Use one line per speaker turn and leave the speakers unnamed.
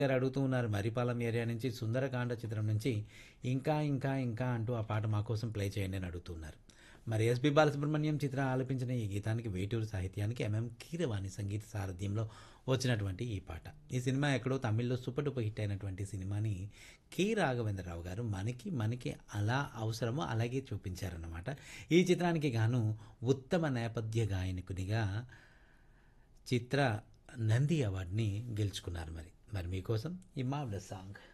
గారు అడుగుతూ ఉన్నారు మరిపాలెం ఏరియా నుంచి సుందరకాండ చిత్రం నుంచి ఇంకా ఇంకా ఇంకా అంటూ ఆ పాట మా కోసం ప్లే చేయండి అని అడుగుతున్నారు మరి ఎస్పి బాలసుబ్రహ్మణ్యం చిత్ర ఆలపించిన ఈ గీతానికి వేటూరు సాహిత్యానికి ఎంఎం కీరవాణి సంగీత సారథ్యంలో వచ్చినటువంటి ఈ పాట ఈ సినిమా ఎక్కడో తమిళ్లో సూపర్ డూపర్ హిట్ అయినటువంటి సినిమాని కె రాఘవేంద్రరావు గారు మనకి మనకి అలా అవసరమో అలాగే చూపించారన్నమాట ఈ చిత్రానికి గాను ఉత్తమ నేపథ్య గాయకునిగా చిత్ర నంది అవార్డుని గెలుచుకున్నారు మరి మరి మీకోసం ఈ మావ్ల సాంగ్